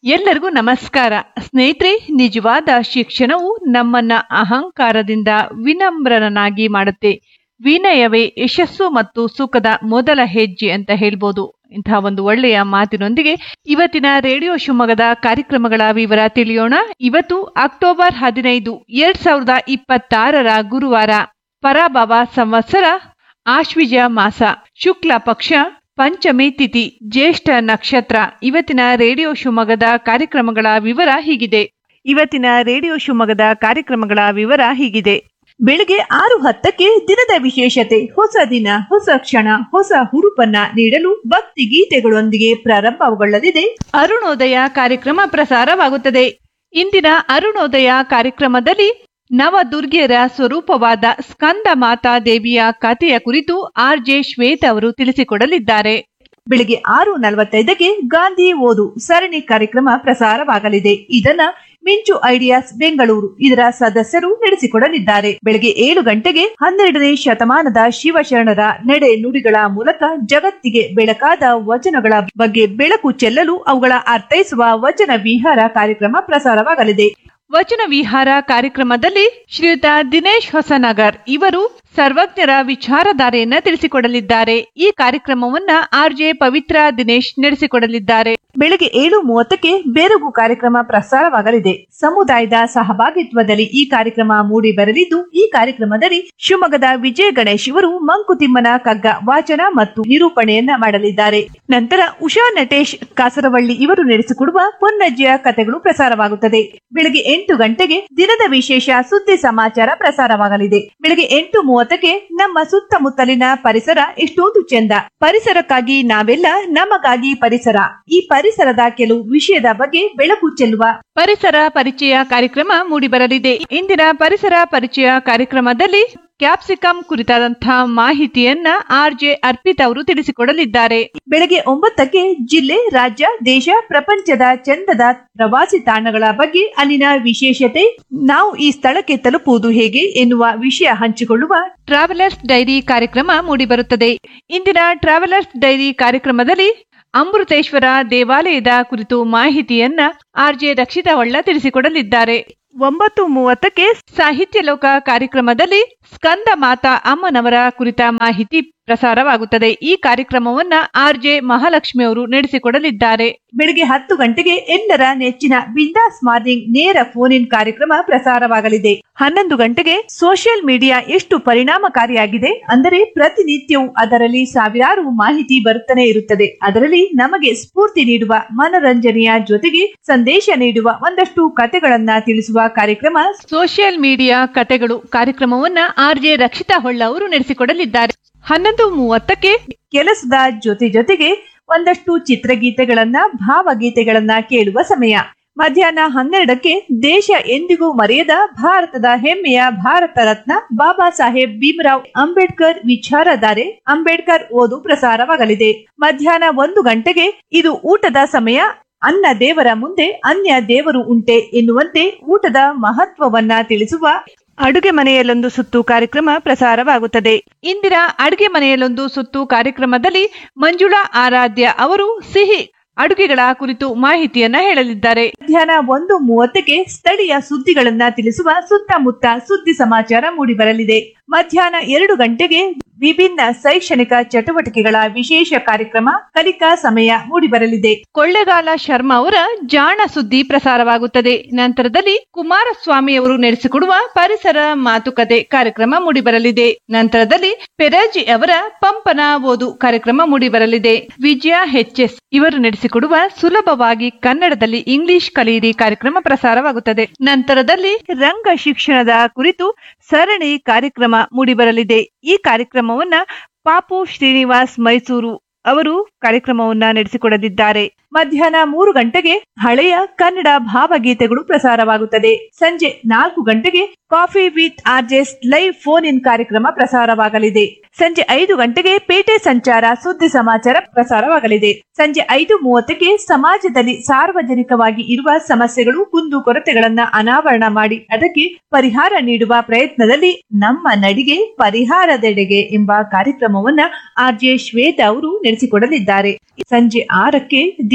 ಎಲ್ಲರಿಗೂ ನಮಸ್ಕಾರ ಸ್ನೇಹಿತರೆ ನಿಜವಾದ ಶಿಕ್ಷಣವು ನಮ್ಮನ್ನ ಅಹಂಕಾರದಿಂದ ವಿನಮ್ರನಾಗಿ ಮಾಡುತ್ತೆ ವಿನಯವೇ ಯಶಸ್ಸು ಮತ್ತು ಸುಖದ ಮೊದಲ ಹೆಜ್ಜೆ ಅಂತ ಹೇಳ್ಬೋದು ಇಂತಹ ಒಂದು ಒಳ್ಳೆಯ ಮಾತಿನೊಂದಿಗೆ ಇವತ್ತಿನ ರೇಡಿಯೋ ಶಿವಮೊಗ್ಗದ ಕಾರ್ಯಕ್ರಮಗಳ ವಿವರ ತಿಳಿಯೋಣ ಇವತ್ತು ಅಕ್ಟೋಬರ್ ಹದಿನೈದು ಎರಡ್ ಸಾವಿರದ ಇಪ್ಪತ್ತಾರರ ಗುರುವಾರ ಪರಾಭವ ಸಂವತ್ಸರ ಆಶ್ವಿಜ ಮಾಸ ಶುಕ್ಲ ಪಕ್ಷ ಪಂಚಮಿ ತಿಥಿ ಜ್ಯೇಷ್ಠ ನಕ್ಷತ್ರ ಇವತ್ತಿನ ರೇಡಿಯೋ ಶಿವಮೊಗ್ಗದ ಕಾರ್ಯಕ್ರಮಗಳ ವಿವರ ಹೀಗಿದೆ ಇವತ್ತಿನ ರೇಡಿಯೋ ಶಿವಮೊಗ್ಗದ ಕಾರ್ಯಕ್ರಮಗಳ ವಿವರ ಹೀಗಿದೆ ಬೆಳಿಗ್ಗೆ ಆರು ಹತ್ತಕ್ಕೆ ದಿನದ ವಿಶೇಷತೆ ಹೊಸ ದಿನ ಹೊಸ ಕ್ಷಣ ಹೊಸ ಹುರುಪನ್ನ ನೀಡಲು ಭಕ್ತಿ ಗೀತೆಗಳೊಂದಿಗೆ ಪ್ರಾರಂಭಗೊಳ್ಳಲಿದೆ ಅರುಣೋದಯ ಕಾರ್ಯಕ್ರಮ ಪ್ರಸಾರವಾಗುತ್ತದೆ ಇಂದಿನ ಅರುಣೋದಯ ಕಾರ್ಯಕ್ರಮದಲ್ಲಿ ನವದುರ್ಗಿಯರ ಸ್ವರೂಪವಾದ ಸ್ಕಂದ ಮಾತಾ ದೇವಿಯ ಕಥೆಯ ಕುರಿತು ಆರ್ ಜೆ ಶ್ವೇತ ಅವರು ತಿಳಿಸಿಕೊಡಲಿದ್ದಾರೆ ಬೆಳಿಗ್ಗೆ ಆರು ನಲವತ್ತೈದಕ್ಕೆ ಗಾಂಧಿ ಓದು ಸರಣಿ ಕಾರ್ಯಕ್ರಮ ಪ್ರಸಾರವಾಗಲಿದೆ ಇದನ್ನ ಮಿಂಚು ಐಡಿಯಾಸ್ ಬೆಂಗಳೂರು ಇದರ ಸದಸ್ಯರು ನಡೆಸಿಕೊಡಲಿದ್ದಾರೆ ಬೆಳಗ್ಗೆ ಏಳು ಗಂಟೆಗೆ ಹನ್ನೆರಡನೇ ಶತಮಾನದ ಶಿವಶರಣರ ನಡೆ ನುಡಿಗಳ ಮೂಲಕ ಜಗತ್ತಿಗೆ ಬೆಳಕಾದ ವಚನಗಳ ಬಗ್ಗೆ ಬೆಳಕು ಚೆಲ್ಲಲು ಅವುಗಳ ಅರ್ಥೈಸುವ ವಚನ ವಿಹಾರ ಕಾರ್ಯಕ್ರಮ ಪ್ರಸಾರವಾಗಲಿದೆ ವಚನ ವಿಹಾರ ಕಾರ್ಯಕ್ರಮದಲ್ಲಿ ಶ್ರೀಯುತ ದಿನೇಶ್ ಹೊಸನಗರ್ ಇವರು ಸರ್ವಜ್ಞರ ವಿಚಾರಧಾರೆಯನ್ನ ತಿಳಿಸಿಕೊಡಲಿದ್ದಾರೆ ಈ ಕಾರ್ಯಕ್ರಮವನ್ನ ಆರ್ ಜೆ ಪವಿತ್ರ ದಿನೇಶ್ ನಡೆಸಿಕೊಡಲಿದ್ದಾರೆ ಬೆಳಗ್ಗೆ ಏಳು ಮೂವತ್ತಕ್ಕೆ ಬೆರಗು ಕಾರ್ಯಕ್ರಮ ಪ್ರಸಾರವಾಗಲಿದೆ ಸಮುದಾಯದ ಸಹಭಾಗಿತ್ವದಲ್ಲಿ ಈ ಕಾರ್ಯಕ್ರಮ ಮೂಡಿ ಬರಲಿದ್ದು ಈ ಕಾರ್ಯಕ್ರಮದಲ್ಲಿ ಶಿವಮೊಗ್ಗದ ವಿಜಯ ಗಣೇಶ್ ಇವರು ಮಂಕುತಿಮ್ಮನ ಕಗ್ಗ ವಾಚನ ಮತ್ತು ನಿರೂಪಣೆಯನ್ನ ಮಾಡಲಿದ್ದಾರೆ ನಂತರ ಉಷಾ ನಟೇಶ್ ಕಾಸರವಳ್ಳಿ ಇವರು ನಡೆಸಿಕೊಡುವ ಪೊನ್ನಜ್ಜಿಯ ಕಥೆಗಳು ಪ್ರಸಾರವಾಗುತ್ತದೆ ಬೆಳಗ್ಗೆ ಎಂಟು ಗಂಟೆಗೆ ದಿನದ ವಿಶೇಷ ಸುದ್ದಿ ಸಮಾಚಾರ ಪ್ರಸಾರವಾಗಲಿದೆ ಬೆಳಗ್ಗೆ ಎಂಟು ಮೂವತ್ತಕ್ಕೆ ನಮ್ಮ ಸುತ್ತಮುತ್ತಲಿನ ಪರಿಸರ ಎಷ್ಟೊಂದು ಚೆಂದ ಪರಿಸರಕ್ಕಾಗಿ ನಾವೆಲ್ಲ ನಮಗಾಗಿ ಪರಿಸರ ಈ ಪರಿಸರದ ಕೆಲವು ವಿಷಯದ ಬಗ್ಗೆ ಬೆಳಕು ಚೆಲ್ಲುವ ಪರಿಸರ ಪರಿಚಯ ಕಾರ್ಯಕ್ರಮ ಮೂಡಿಬರಲಿದೆ ಇಂದಿನ ಪರಿಸರ ಪರಿಚಯ ಕಾರ್ಯಕ್ರಮದಲ್ಲಿ ಕ್ಯಾಪ್ಸಿಕಂ ಕುರಿತಾದಂತಹ ಮಾಹಿತಿಯನ್ನ ಆರ್ ಜೆ ಅರ್ಪಿತ್ ಅವರು ತಿಳಿಸಿಕೊಡಲಿದ್ದಾರೆ ಬೆಳಗ್ಗೆ ಒಂಬತ್ತಕ್ಕೆ ಜಿಲ್ಲೆ ರಾಜ್ಯ ದೇಶ ಪ್ರಪಂಚದ ಚಂದದ ಪ್ರವಾಸಿ ತಾಣಗಳ ಬಗ್ಗೆ ಅಲ್ಲಿನ ವಿಶೇಷತೆ ನಾವು ಈ ಸ್ಥಳಕ್ಕೆ ತಲುಪುವುದು ಹೇಗೆ ಎನ್ನುವ ವಿಷಯ ಹಂಚಿಕೊಳ್ಳುವ ಟ್ರಾವೆಲರ್ಸ್ ಡೈರಿ ಕಾರ್ಯಕ್ರಮ ಮೂಡಿಬರುತ್ತದೆ ಇಂದಿನ ಟ್ರಾವೆಲರ್ಸ್ ಡೈರಿ ಕಾರ್ಯಕ್ರಮದಲ್ಲಿ ಅಮೃತೇಶ್ವರ ದೇವಾಲಯದ ಕುರಿತು ಮಾಹಿತಿಯನ್ನ ಆರ್ ಜೆ ರಕ್ಷಿತಾ ಹೊಳ್ಳ ತಿಳಿಸಿಕೊಡಲಿದ್ದಾರೆ ಒಂಬತ್ತು ಮೂವತ್ತಕ್ಕೆ ಸಾಹಿತ್ಯ ಲೋಕ ಕಾರ್ಯಕ್ರಮದಲ್ಲಿ ಸ್ಕಂದ ಮಾತಾ ಅಮ್ಮನವರ ಕುರಿತ ಮಾಹಿತಿ ಪ್ರಸಾರವಾಗುತ್ತದೆ ಈ ಕಾರ್ಯಕ್ರಮವನ್ನ ಆರ್ ಜೆ ಮಹಾಲಕ್ಷ್ಮಿ ಅವರು ನಡೆಸಿಕೊಡಲಿದ್ದಾರೆ ಬೆಳಗ್ಗೆ ಹತ್ತು ಗಂಟೆಗೆ ಎಲ್ಲರ ನೆಚ್ಚಿನ ಬಿಂದಾಸ್ ಮಾರ್ನಿಂಗ್ ನೇರ ಫೋನ್ ಇನ್ ಕಾರ್ಯಕ್ರಮ ಪ್ರಸಾರವಾಗಲಿದೆ ಹನ್ನೊಂದು ಗಂಟೆಗೆ ಸೋಷಿಯಲ್ ಮೀಡಿಯಾ ಎಷ್ಟು ಪರಿಣಾಮಕಾರಿಯಾಗಿದೆ ಅಂದರೆ ಪ್ರತಿನಿತ್ಯವೂ ಅದರಲ್ಲಿ ಸಾವಿರಾರು ಮಾಹಿತಿ ಬರುತ್ತಾನೆ ಇರುತ್ತದೆ ಅದರಲ್ಲಿ ನಮಗೆ ಸ್ಫೂರ್ತಿ ನೀಡುವ ಮನರಂಜನೆಯ ಜೊತೆಗೆ ಸಂದೇಶ ನೀಡುವ ಒಂದಷ್ಟು ಕಥೆಗಳನ್ನ ತಿಳಿಸುವ ಕಾರ್ಯಕ್ರಮ ಸೋಷಿಯಲ್ ಮೀಡಿಯಾ ಕತೆಗಳು ಕಾರ್ಯಕ್ರಮವನ್ನ ಆರ್ ಜೆ ರಕ್ಷಿತಾ ಹೊಳ್ಳ ಅವರು ನಡೆಸಿಕೊಡಲಿದ್ದಾರೆ ಹನ್ನೊಂದು ಮೂವತ್ತಕ್ಕೆ ಕೆಲಸದ ಜೊತೆ ಜೊತೆಗೆ ಒಂದಷ್ಟು ಚಿತ್ರಗೀತೆಗಳನ್ನ ಭಾವಗೀತೆಗಳನ್ನ ಕೇಳುವ ಸಮಯ ಮಧ್ಯಾಹ್ನ ಹನ್ನೆರಡಕ್ಕೆ ದೇಶ ಎಂದಿಗೂ ಮರೆಯದ ಭಾರತದ ಹೆಮ್ಮೆಯ ಭಾರತ ರತ್ನ ಬಾಬಾ ಸಾಹೇಬ್ ಭೀಮರಾವ್ ಅಂಬೇಡ್ಕರ್ ವಿಚಾರಧಾರೆ ಅಂಬೇಡ್ಕರ್ ಓದು ಪ್ರಸಾರವಾಗಲಿದೆ ಮಧ್ಯಾಹ್ನ ಒಂದು ಗಂಟೆಗೆ ಇದು ಊಟದ ಸಮಯ ಅನ್ನ ದೇವರ ಮುಂದೆ ಅನ್ಯ ದೇವರು ಉಂಟೆ ಎನ್ನುವಂತೆ ಊಟದ ಮಹತ್ವವನ್ನ ತಿಳಿಸುವ ಅಡುಗೆ ಮನೆಯಲ್ಲೊಂದು ಸುತ್ತು ಕಾರ್ಯಕ್ರಮ ಪ್ರಸಾರವಾಗುತ್ತದೆ ಇಂದಿನ ಅಡುಗೆ ಮನೆಯಲ್ಲೊಂದು ಸುತ್ತು ಕಾರ್ಯಕ್ರಮದಲ್ಲಿ ಮಂಜುಳಾ ಆರಾಧ್ಯ ಅವರು ಸಿಹಿ ಅಡುಗೆಗಳ ಕುರಿತು ಮಾಹಿತಿಯನ್ನ ಹೇಳಲಿದ್ದಾರೆ ಮಧ್ಯಾಹ್ನ ಒಂದು ಮೂವತ್ತಕ್ಕೆ ಸ್ಥಳೀಯ ಸುದ್ದಿಗಳನ್ನ ತಿಳಿಸುವ ಸುತ್ತಮುತ್ತ ಸುದ್ದಿ ಸಮಾಚಾರ ಮೂಡಿಬರಲಿದೆ ಮಧ್ಯಾಹ್ನ ಎರಡು ಗಂಟೆಗೆ ವಿಭಿನ್ನ ಶೈಕ್ಷಣಿಕ ಚಟುವಟಿಕೆಗಳ ವಿಶೇಷ ಕಾರ್ಯಕ್ರಮ ಕಲಿಕಾ ಸಮಯ ಮೂಡಿಬರಲಿದೆ ಕೊಳ್ಳೆಗಾಲ ಶರ್ಮಾ ಅವರ ಜಾಣ ಸುದ್ದಿ ಪ್ರಸಾರವಾಗುತ್ತದೆ ನಂತರದಲ್ಲಿ ಕುಮಾರಸ್ವಾಮಿ ಅವರು ನಡೆಸಿಕೊಡುವ ಪರಿಸರ ಮಾತುಕತೆ ಕಾರ್ಯಕ್ರಮ ಮೂಡಿಬರಲಿದೆ ನಂತರದಲ್ಲಿ ಪೆರಾಜಿ ಅವರ ಪಂಪನ ಓದು ಕಾರ್ಯಕ್ರಮ ಮೂಡಿಬರಲಿದೆ ವಿಜಯ ಎಸ್ ಇವರು ನಡೆಸಿಕೊಡುವ ಸುಲಭವಾಗಿ ಕನ್ನಡದಲ್ಲಿ ಇಂಗ್ಲಿಷ್ ಕಲಿಯಿರಿ ಕಾರ್ಯಕ್ರಮ ಪ್ರಸಾರವಾಗುತ್ತದೆ ನಂತರದಲ್ಲಿ ರಂಗ ಶಿಕ್ಷಣದ ಕುರಿತು ಸರಣಿ ಕಾರ್ಯಕ್ರಮ ಮೂಡಿಬರಲಿದೆ ಈ ಕಾರ್ಯಕ್ರಮವನ್ನ ಪಾಪು ಶ್ರೀನಿವಾಸ್ ಮೈಸೂರು ಅವರು ಕಾರ್ಯಕ್ರಮವನ್ನ ನಡೆಸಿಕೊಡಲಿದ್ದಾರೆ ಮಧ್ಯಾಹ್ನ ಮೂರು ಗಂಟೆಗೆ ಹಳೆಯ ಕನ್ನಡ ಭಾವಗೀತೆಗಳು ಪ್ರಸಾರವಾಗುತ್ತದೆ ಸಂಜೆ ನಾಲ್ಕು ಗಂಟೆಗೆ coffee with RJs live phone in ಕಾರ್ಯಕ್ರಮ ಪ್ರಸಾರವಾಗಲಿದೆ ಸಂಜೆ ಐದು ಗಂಟೆಗೆ ಪೇಟೆ ಸಂಚಾರ ಸುದ್ದಿ ಸಮಾಚಾರ ಪ್ರಸಾರವಾಗಲಿದೆ ಸಂಜೆ ಐದು ಮೂವತ್ತಕ್ಕೆ ಸಮಾಜದಲ್ಲಿ ಸಾರ್ವಜನಿಕವಾಗಿ ಇರುವ ಸಮಸ್ಯೆಗಳು ಕುಂದು ಕೊರತೆಗಳನ್ನ ಅನಾವರಣ ಮಾಡಿ ಅದಕ್ಕೆ ಪರಿಹಾರ ನೀಡುವ ಪ್ರಯತ್ನದಲ್ಲಿ ನಮ್ಮ ನಡಿಗೆ ಪರಿಹಾರದೆಡೆಗೆ ಎಂಬ ಕಾರ್ಯಕ್ರಮವನ್ನ ಆರ್ ಜೆ ಶ್ವೇತಾ ಅವರು ನಡೆಸಿಕೊಡಲಿದ್ದಾರೆ ಸಂಜೆ ಆರಕ್ಕೆ ದಿನ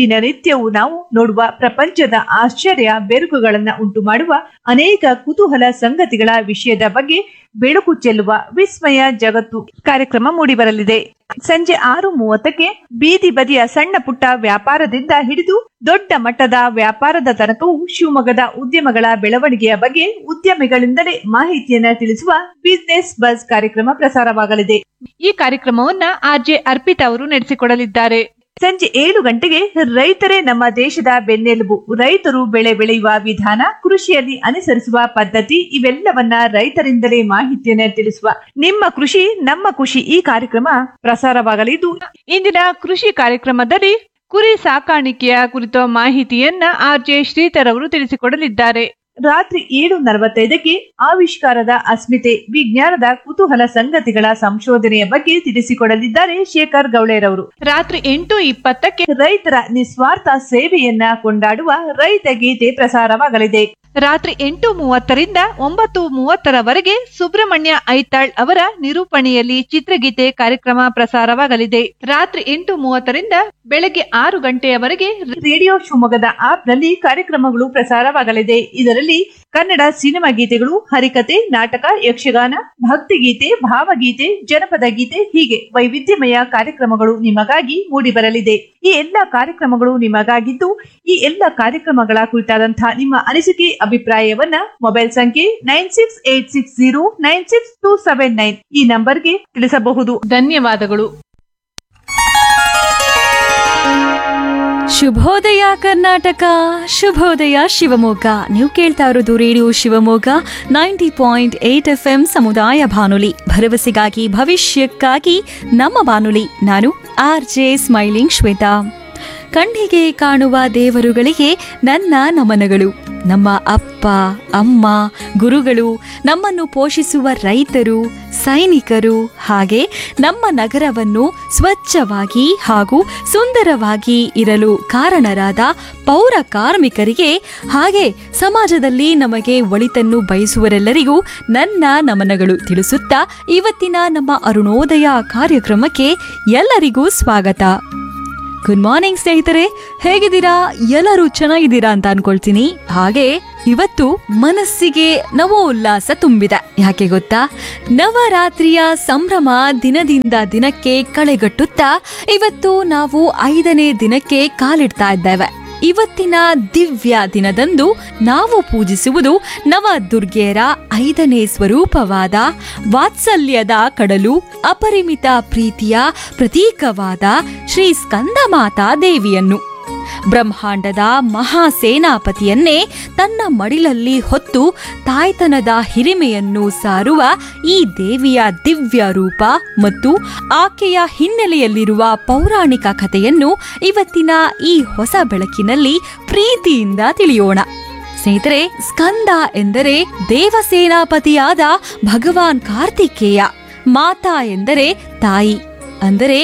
ದಿನನಿತ್ಯವೂ ನಾವು ನೋಡುವ ಪ್ರಪಂಚದ ಆಶ್ಚರ್ಯ ಬೆರುಕುಗಳನ್ನ ಉಂಟು ಮಾಡುವ ಅನೇಕ ಕುತೂಹಲ ಸಂಗತಿಗಳ ವಿಷಯದ ಬಗ್ಗೆ ಬೆಳಕು ಚೆಲ್ಲುವ ವಿಸ್ಮಯ ಜಗತ್ತು ಕಾರ್ಯಕ್ರಮ ಮೂಡಿಬರಲಿದೆ ಸಂಜೆ ಆರು ಮೂವತ್ತಕ್ಕೆ ಬೀದಿ ಬದಿಯ ಸಣ್ಣ ಪುಟ್ಟ ವ್ಯಾಪಾರದಿಂದ ಹಿಡಿದು ದೊಡ್ಡ ಮಟ್ಟದ ವ್ಯಾಪಾರದ ತನಕವೂ ಶಿವಮೊಗ್ಗದ ಉದ್ಯಮಗಳ ಬೆಳವಣಿಗೆಯ ಬಗ್ಗೆ ಉದ್ಯಮಿಗಳಿಂದಲೇ ಮಾಹಿತಿಯನ್ನ ತಿಳಿಸುವ ಬಿಸಿನೆಸ್ ಬಸ್ ಕಾರ್ಯಕ್ರಮ ಪ್ರಸಾರವಾಗಲಿದೆ ಈ ಕಾರ್ಯಕ್ರಮವನ್ನ ಆರ್ಜೆ ಅರ್ಪಿತಾ ಅವರು ನಡೆಸಿಕೊಡಲಿದ್ದಾರೆ ಸಂಜೆ ಏಳು ಗಂಟೆಗೆ ರೈತರೇ ನಮ್ಮ ದೇಶದ ಬೆನ್ನೆಲುಬು ರೈತರು ಬೆಳೆ ಬೆಳೆಯುವ ವಿಧಾನ ಕೃಷಿಯಲ್ಲಿ ಅನುಸರಿಸುವ ಪದ್ಧತಿ ಇವೆಲ್ಲವನ್ನ ರೈತರಿಂದಲೇ ಮಾಹಿತಿಯನ್ನ ತಿಳಿಸುವ ನಿಮ್ಮ ಕೃಷಿ ನಮ್ಮ ಖುಷಿ ಈ ಕಾರ್ಯಕ್ರಮ ಪ್ರಸಾರವಾಗಲಿದ್ದು ಇಂದಿನ ಕೃಷಿ ಕಾರ್ಯಕ್ರಮದಲ್ಲಿ ಕುರಿ ಸಾಕಾಣಿಕೆಯ ಕುರಿತ ಮಾಹಿತಿಯನ್ನ ಆರ್ಜೆ ಶ್ರೀಧರ್ ಅವರು ತಿಳಿಸಿಕೊಡಲಿದ್ದಾರೆ ರಾತ್ರಿ ಏಳು ನಲವತ್ತೈದಕ್ಕೆ ಆವಿಷ್ಕಾರದ ಅಸ್ಮಿತೆ ವಿಜ್ಞಾನದ ಕುತೂಹಲ ಸಂಗತಿಗಳ ಸಂಶೋಧನೆಯ ಬಗ್ಗೆ ತಿಳಿಸಿಕೊಡಲಿದ್ದಾರೆ ಶೇಖರ್ ಗೌಳೇರವರು ರಾತ್ರಿ ಎಂಟು ಇಪ್ಪತ್ತಕ್ಕೆ ರೈತರ ನಿಸ್ವಾರ್ಥ ಸೇವೆಯನ್ನ ಕೊಂಡಾಡುವ ರೈತ ಗೀತೆ ಪ್ರಸಾರವಾಗಲಿದೆ ರಾತ್ರಿ ಎಂಟು ಮೂವತ್ತರಿಂದ ಒಂಬತ್ತು ಮೂವತ್ತರವರೆಗೆ ಸುಬ್ರಹ್ಮಣ್ಯ ಐತಾಳ್ ಅವರ ನಿರೂಪಣೆಯಲ್ಲಿ ಚಿತ್ರಗೀತೆ ಕಾರ್ಯಕ್ರಮ ಪ್ರಸಾರವಾಗಲಿದೆ ರಾತ್ರಿ ಎಂಟು ಮೂವತ್ತರಿಂದ ಬೆಳಗ್ಗೆ ಆರು ಗಂಟೆಯವರೆಗೆ ರೇಡಿಯೋ ಶಿವಮೊಗ್ಗದ ಆಪ್ ನಲ್ಲಿ ಕಾರ್ಯಕ್ರಮಗಳು ಪ್ರಸಾರವಾಗಲಿದೆ ಇದರಲ್ಲಿ ಕನ್ನಡ ಸಿನಿಮಾ ಗೀತೆಗಳು ಹರಿಕತೆ ನಾಟಕ ಯಕ್ಷಗಾನ ಭಕ್ತಿಗೀತೆ ಭಾವಗೀತೆ ಜನಪದ ಗೀತೆ ಹೀಗೆ ವೈವಿಧ್ಯಮಯ ಕಾರ್ಯಕ್ರಮಗಳು ನಿಮಗಾಗಿ ಮೂಡಿಬರಲಿದೆ ಈ ಎಲ್ಲ ಕಾರ್ಯಕ್ರಮಗಳು ನಿಮಗಾಗಿದ್ದು ಈ ಎಲ್ಲ ಕಾರ್ಯಕ್ರಮಗಳ ಕುರಿತಾದಂತಹ ನಿಮ್ಮ ಅನಿಸಿಕೆ ಅಭಿಪ್ರಾಯವನ್ನ ಮೊಬೈಲ್ ಸಂಖ್ಯೆ nine six eight six zero nine six two seven nine ಈ ನಂಬರ್ಗೆ ತಿಳಿಸಬಹುದು ಧನ್ಯವಾದಗಳು ಶುಭೋದಯ ಕರ್ನಾಟಕ ಶುಭೋದಯ ಶಿವಮೊಗ್ಗ ನೀವು ಕೇಳ್ತಾ ಇರೋದು radio Shivamogga ninety point eight F M ಸಮುದಾಯ ಬಾನುಲಿ ಭರವಸೆಗಾಗಿ ಭವಿಷ್ಯಕ್ಕಾಗಿ ನಮ್ಮ ಬಾನುಲಿ ನಾನು ಆರ್ ಜೆ ಸ್ಮೈಲಿಂಗ್ ಶ್ವೇತಾ ಕಣ್ಣಿಗೆ ಕಾಣುವ ದೇವರುಗಳಿಗೆ ನನ್ನ ನಮನಗಳು ನಮ್ಮ ಅಪ್ಪ ಅಮ್ಮ ಗುರುಗಳು ನಮ್ಮನ್ನು ಪೋಷಿಸುವ ರೈತರು ಸೈನಿಕರು ಹಾಗೆ ನಮ್ಮ ನಗರವನ್ನು ಸ್ವಚ್ಛವಾಗಿ ಹಾಗೂ ಸುಂದರವಾಗಿ ಇರಲು ಕಾರಣರಾದ ಪೌರ ಕಾರ್ಮಿಕರಿಗೆ ಹಾಗೆ ಸಮಾಜದಲ್ಲಿ ನಮಗೆ ಒಳಿತನ್ನು ಬಯಸುವರೆಲ್ಲರಿಗೂ ನನ್ನ ನಮನಗಳು ತಿಳಿಸುತ್ತಾ ಇವತ್ತಿನ ನಮ್ಮ ಅರುಣೋದಯ ಕಾರ್ಯಕ್ರಮಕ್ಕೆ ಎಲ್ಲರಿಗೂ ಸ್ವಾಗತ ಗುಡ್ ಮಾರ್ನಿಂಗ್ ಸ್ನೇಹಿತರೆ ಹೇಗಿದ್ದೀರಾ ಎಲ್ಲರೂ ಚೆನ್ನಾಗಿದ್ದೀರಾ ಅಂತ ಅನ್ಕೊಳ್ತೀನಿ ಹಾಗೆ ಇವತ್ತು ಮನಸ್ಸಿಗೆ ನವೋಲ್ಲಾಸ ತುಂಬಿದೆ ಯಾಕೆ ಗೊತ್ತಾ ನವರಾತ್ರಿಯ ಸಂಭ್ರಮ ದಿನದಿಂದ ದಿನಕ್ಕೆ ಕಳೆಗಟ್ಟುತ್ತಾ ಇವತ್ತು ನಾವು ಐದನೇ ದಿನಕ್ಕೆ ಕಾಲಿಡ್ತಾ ಇದ್ದೇವೆ ಇವತ್ತಿನ ದಿವ್ಯ ದಿನದಂದು ನಾವು ಪೂಜಿಸುವುದು ನವ ದುರ್ಗೆಯರ ಐದನೇ ಸ್ವರೂಪವಾದ ವಾತ್ಸಲ್ಯದ ಕಡಲು ಅಪರಿಮಿತ ಪ್ರೀತಿಯ ಪ್ರತೀಕವಾದ ಶ್ರೀ ಸ್ಕಂದಮಾತಾ ದೇವಿಯನ್ನು ಬ್ರಹ್ಮಾಂಡದ ಮಹಾಸೇನಾಪತಿಯನ್ನೇ ತನ್ನ ಮಡಿಲಲ್ಲಿ ಹೊತ್ತು ತಾಯ್ತನದ ಹಿರಿಮೆಯನ್ನು ಸಾರುವ ಈ ದೇವಿಯ ದಿವ್ಯ ರೂಪ ಮತ್ತು ಆಕೆಯ ಹಿನ್ನೆಲೆಯಲ್ಲಿರುವ ಪೌರಾಣಿಕ ಕಥೆಯನ್ನು ಇವತ್ತಿನ ಈ ಹೊಸ ಬೆಳಕಿನಲ್ಲಿ ಪ್ರೀತಿಯಿಂದ ತಿಳಿಯೋಣ ಸ್ನೇಹಿತರೆ ಸ್ಕಂದ ಎಂದರೆ ದೇವಸೇನಾಪತಿಯಾದ ಭಗವಾನ್ ಕಾರ್ತಿಕೇಯ ಮಾತಾ ಎಂದರೆ ತಾಯಿ ಅಂದರೆ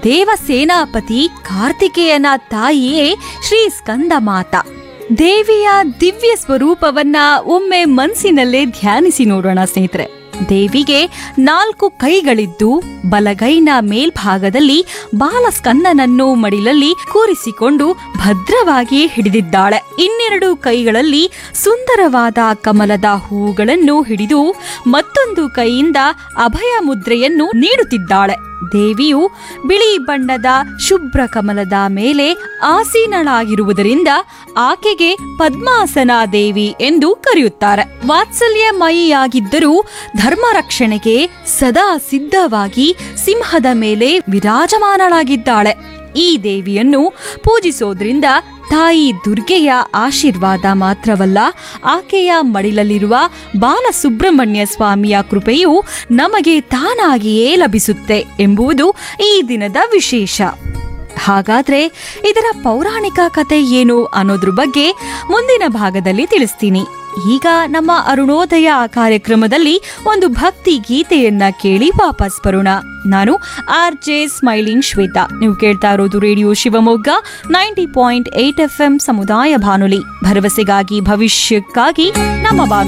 ದೇವಸೇನಾಪತಿ ಕಾರ್ತಿಕೇಯನ ತಾಯಿಯೇ ಶ್ರೀ ಸ್ಕಂದ ಮಾತಾ ದೇವಿಯ ದಿವ್ಯ ಸ್ವರೂಪವನ್ನ ಒಮ್ಮೆ ಮನಸ್ಸಿನಲ್ಲೇ ಧ್ಯಾನಿಸಿ ನೋಡೋಣ ಸ್ನೇಹಿತರೆ ದೇವಿಗೆ ನಾಲ್ಕು ಕೈಗಳಿದ್ದು ಬಲಗೈನ ಮೇಲ್ಭಾಗದಲ್ಲಿ ಬಾಲಸ್ಕಂದನನ್ನು ಮಡಿಲಲ್ಲಿ ಕೂರಿಸಿಕೊಂಡು ಭದ್ರವಾಗಿ ಹಿಡಿದಿದ್ದಾಳೆ ಇನ್ನೆರಡು ಕೈಗಳಲ್ಲಿ ಸುಂದರವಾದ ಕಮಲದ ಹೂಗಳನ್ನು ಹಿಡಿದು ಮತ್ತೊಂದು ಕೈಯಿಂದ ಅಭಯ ಮುದ್ರೆಯನ್ನು ನೀಡುತ್ತಿದ್ದಾಳೆ ದೇವಿಯು ಬಿಳಿ ಬಣ್ಣದ ಶುಭ್ರ ಕಮಲದ ಮೇಲೆ ಆಸೀನಳಾಗಿರುವುದರಿಂದ ಆಕೆಗೆ ಪದ್ಮಾಸನ ದೇವಿ ಎಂದು ಕರೆಯುತ್ತಾರೆ ವಾತ್ಸಲ್ಯಮಯಿಯಾಗಿದ್ದರೂ ಧರ್ಮ ರಕ್ಷಣೆಗೆ ಸದಾ ಸಿದ್ಧವಾಗಿ ಸಿಂಹದ ಮೇಲೆ ವಿರಾಜಮಾನಳಾಗಿದ್ದಾಳೆ ಈ ದೇವಿಯನ್ನು ಪೂಜಿಸೋದ್ರಿಂದ ತಾಯಿ ದುರ್ಗೆಯ ಆಶೀರ್ವಾದ ಮಾತ್ರವಲ್ಲ ಆಕೆಯ ಮಡಿಲಲ್ಲಿರುವ ಬಾಲಸುಬ್ರಹ್ಮಣ್ಯ ಸ್ವಾಮಿಯ ಕೃಪೆಯು ನಮಗೆ ತಾನಾಗಿಯೇ ಲಭಿಸುತ್ತೆ ಎಂಬುದು ಈ ದಿನದ ವಿಶೇಷ ಹಾಗಾದ್ರೆ ಇದರ ಪೌರಾಣಿಕ ಕತೆ ಏನು ಅನ್ನೋದ್ರ ಬಗ್ಗೆ ಮುಂದಿನ ಭಾಗದಲ್ಲಿ ತಿಳಿಸ್ತೀನಿ ಈಗ ನಮ್ಮ ಅರುಣೋದಯ ಕಾರ್ಯಕ್ರಮದಲ್ಲಿ ಒಂದು ಭಕ್ತಿ ಗೀತೆಯನ್ನ ಕೇಳಿ ವಾಪಸ್ ಬರೋಣ ನಾನು ಆರ್ ಜೆ ಸ್ಮೈಲಿಂಗ್ ಶ್ವೇತಾ ನೀವು ಕೇಳ್ತಾ ಇರೋದು radio Shivamogga ninety point eight F M ಸಮುದಾಯ ಬಾನುಲಿ ಭರವಸೆಗಾಗಿ ಭವಿಷ್ಯಕ್ಕಾಗಿ ನಮ್ಮ ಬಾನು